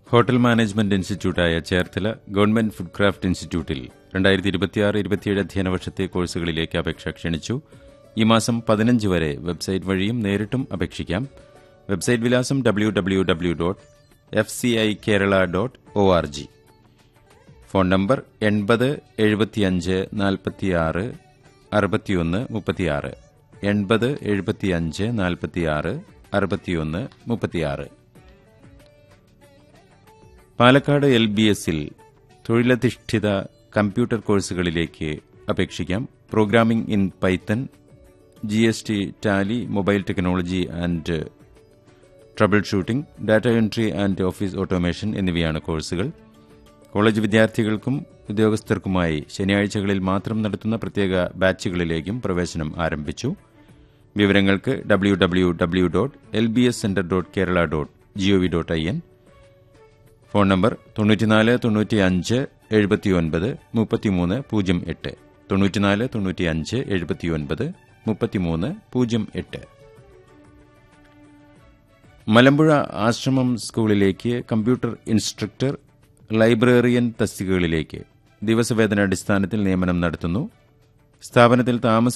hotel management ഇൻസ്റ്റിറ്റ്യൂട്ടായ Cherthala government food craft ഇൻസ്റ്റിറ്റ്യൂട്ടിൽ രണ്ടായിരത്തി ഇരുപത്തിയാറ് ഇരുപത്തിയേഴ് അധ്യയന വർഷത്തെ കോഴ്സുകളിലേക്ക് അപേക്ഷ ക്ഷണിച്ചു ഈ മാസം പതിനഞ്ച് വരെ വെബ്സൈറ്റ് വഴിയും നേരിട്ടും അപേക്ഷിക്കാം വെബ്സൈറ്റ് വിലാസം W W W dot F C I Kerala dot O R G phone number എൺപത് എഴുപത്തിയഞ്ച് നാൽപ്പത്തിയാറ് അറുപത്തിയൊന്ന് മുപ്പത്തിയാറ് എൺപത് എഴുപത്തിയഞ്ച് നാൽപ്പത്തിയാറ് അറുപത്തിയൊന്ന് മുപ്പത്തിയാറ് പാലക്കാട് എൽ ബി എസിൽ തൊഴിലധിഷ്ഠിത കമ്പ്യൂട്ടർ കോഴ്സുകളിലേക്ക് അപേക്ഷിക്കാം programming in Python G S T tally mobile technology and trouble shooting data entry and office automation എന്നിവയാണ് കോഴ്സുകൾ കോളേജ് വിദ്യാർത്ഥികൾക്കും ഉദ്യോഗസ്ഥർക്കുമായി ശനിയാഴ്ചകളിൽ മാത്രം നടത്തുന്ന പ്രത്യേക ബാച്ചുകളിലേക്കും പ്രവേശനം ആരംഭിച്ചു വിവരങ്ങൾക്ക് W W W dot L B S centre dot Kerala dot G O V dot I N phone number തൊണ്ണൂറ്റിനാല് തൊണ്ണൂറ്റി അഞ്ച് എഴുപത്തിയൊൻപത് മുപ്പത്തിമൂന്ന് പൂജ്യം എട്ട് തൊണ്ണൂറ്റിനാല് തൊണ്ണൂറ്റി അഞ്ച് എഴുപത്തിയൊൻപത് മുപ്പത്തിമൂന്ന് പൂജ്യം എട്ട് മലമ്പുഴ ആശ്രമം സ്കൂളിലേക്ക് കമ്പ്യൂട്ടർ ഇൻസ്ട്രക്ടർ ലൈബ്രറിയൻ തസ്തികകളിലേക്ക് ദിവസവേതന അടിസ്ഥാനത്തിൽ നിയമനം നടത്തുന്നു സ്ഥാപനത്തിൽ താമസ